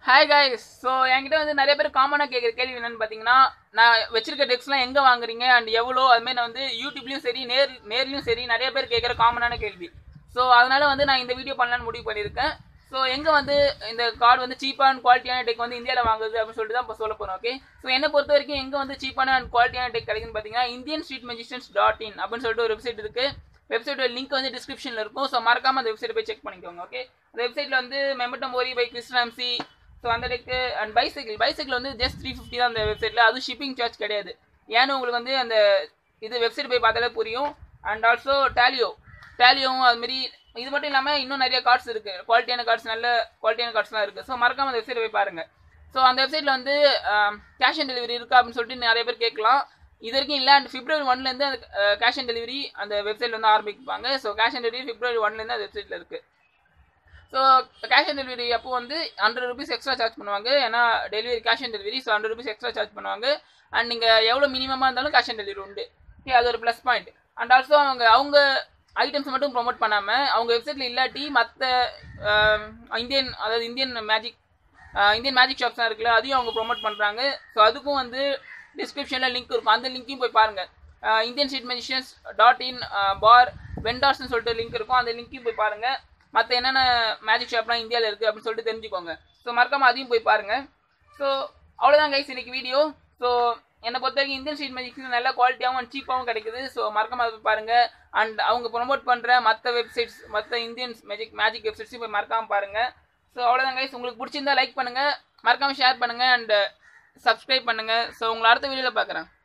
hi guys so என்கிட்ட வந்து நிறைய பேர் காமனாக கேட்குற கேள்வி என்னன்னு பார்த்தீங்கன்னா நான் வச்சிருக்க டெக்ஸ்ட்லாம் எங்கே வாங்குறீங்க அண்ட் எவ்வளோ அதுமாதிரி நான் வந்து யூடியூப்லையும் சரி நேர் நேர்லையும் சரி நிறைய பேர் கேட்குற காமனான கேள்வி ஸோ அதனால வந்து நான் இந்த வீடியோ பண்ணலான்னு முடிவு பண்ணியிருக்கேன் ஸோ எங்கே வந்து இந்த கார்டு வந்து சீப்பான குவாலிட்டியான டெக் வந்து இந்தியாவில் வாங்குது அப்படின்னு சொல்லிட்டு தான் இப்போ சொல்ல போகிறோம் ஓகே ஸோ என்னை பொறுத்த வரைக்கும் எங்கே வந்து சீப்பான அண்ட் குவாலிட்டியான டெக் கிடைக்குன்னு பார்த்தீங்கன்னா Indian street magicians dot in அப்படின்னு சொல்லிட்டு ஒரு வெப்சைட் இருக்குது வெப்சைட்டோட லிங்க் வந்து டிஸ்கிரிப்ஷனில் இருக்கும் ஸோ மறக்காம அந்த வெப்சைட் போய் செக் பண்ணிக்கோங்க ஓகே அந்த வெப்சைட்டில் வந்து மெமட்டம் ஓரி பை கிறிஸ்டாம்சி ஸோ அந்த டெக்கு அண்ட் பைசைக்கிள் பைசைக்கிள் வந்து ஜஸ்ட் த்ரீ ஃபிஃப்டி தான் அந்த வெப்சைட்டில் அதுவும் ஷிப்பிங் சார்ஜ் கிடையாது ஏன்னு உங்களுக்கு வந்து அந்த இது வெப்சைட் போய் பார்த்தாலே புரியும் அண்ட் ஆல்சோ டேலியோ டேலியோவும் அதுமாரி இது மட்டும் இல்லாமல் இன்னும் நிறைய கார்ட்ஸ் இருக்குது குவாலிட்டியான கார்ட்ஸ் நல்ல குவாலிட்டியான கார்ட்ஸ்லாம் இருக்குது ஸோ மறக்காம அந்த வெப்சைட் போய் பாருங்கள் ஸோ அந்த வெப்சைட்டில் வந்து கேஷ் ஆன் டெலிவரி இருக்கா அப்படின்னு சொல்லிட்டு நிறைய பேர் கேட்கலாம் இது வரைக்கும் இல்லை அண்ட் பிப்ரவரி ஒன்லேருந்து அந்த கேஷ் ஆன் டெலிவரி அந்த வெப்சைட்ல வந்து ஆரம்பிப்பாங்க ஸோ கேஷ் ஆன் டெலிவரி பிப்ரவரி ஒன்லேருந்து அந்த வெப்சைட்டில் இருக்குது ஸோ கேஷ் ஆன் டெலிவரி அப்போ வந்து ஹண்ட்ரட் ருபீஸ் எக்ஸ்ட்ரா சார்ஜ் பண்ணுவாங்க ஏன்னா delivery cash on delivery so hundred rupees extra charge பண்ணுவாங்க அண்ட் நீங்கள் எவ்வளோ மினிமமாக இருந்தாலும் கேஷ் ஆன் டெலிவரி உண்டு ஓகே அது ஒரு ப்ளஸ் பாயிண்ட் அண்ட் ஆல்சோ அவங்க அவங்க ஐட்டம்ஸ் மட்டும் ப்ரொமோட் பண்ணாமல் அவங்க வெப்சைட்டில் இல்லாட்டி மற்ற இந்தியன் அதாவது இந்தியன் மேஜிக் இந்தியன் மேஜிக் ஷாப்ஸ்லாம் இருக்குல்ல அதையும் அவங்க ப்ரொமோட் பண்ணுறாங்க ஸோ அதுக்கும் வந்து டிஸ்கிரிப்ஷனில் லிங்க் இருக்கும் அந்த லிங்க்கையும் போய் பாருங்கள் Indian street magicians dot in for வெண்டார்ஸ்னு சொல்லிட்டு லிங்க் இருக்கும் அந்த லிங்க்கையும் போய் பாருங்கள் மற்ற என்னென்ன மேஜிக் ஷாப்லாம் இந்தியாவில் இருக்குது அப்படின்னு சொல்லிட்டு தெரிஞ்சுக்கோங்க ஸோ மறக்காமல் அதையும் போய் பாருங்கள் ஸோ அவ்வளோதான் கைஸ் இன்னைக்கு வீடியோ ஸோ என்னை பொறுத்த வரைக்கும் இந்தியன் ஸ்ட்ரீட் மேஜிக்ஸ் நல்ல குவாலிட்டியாகவும் அண்ட் சீப்பாகவும் கிடைக்குது ஸோ மறக்காம அதை போய் பாருங்கள் அண்ட் அவங்க ப்ரொமோட் பண்ணுற மற்ற வெப்சைட்ஸ் மற்ற இந்தியன்ஸ் மேஜிக் மேஜிக் வெப்சைட்ஸையும் போய் மறக்காமல் பாருங்கள் ஸோ அவ்வளோதான் கைஸ் உங்களுக்கு பிடிச்சிருந்தா லைக் பண்ணுங்கள் மறக்காமல் ஷேர் பண்ணுங்கள் அண்ட் சப்ஸ்கிரைப் பண்ணுங்கள் ஸோ உங்களை அடுத்த வீடியோவில் பார்க்குறேன்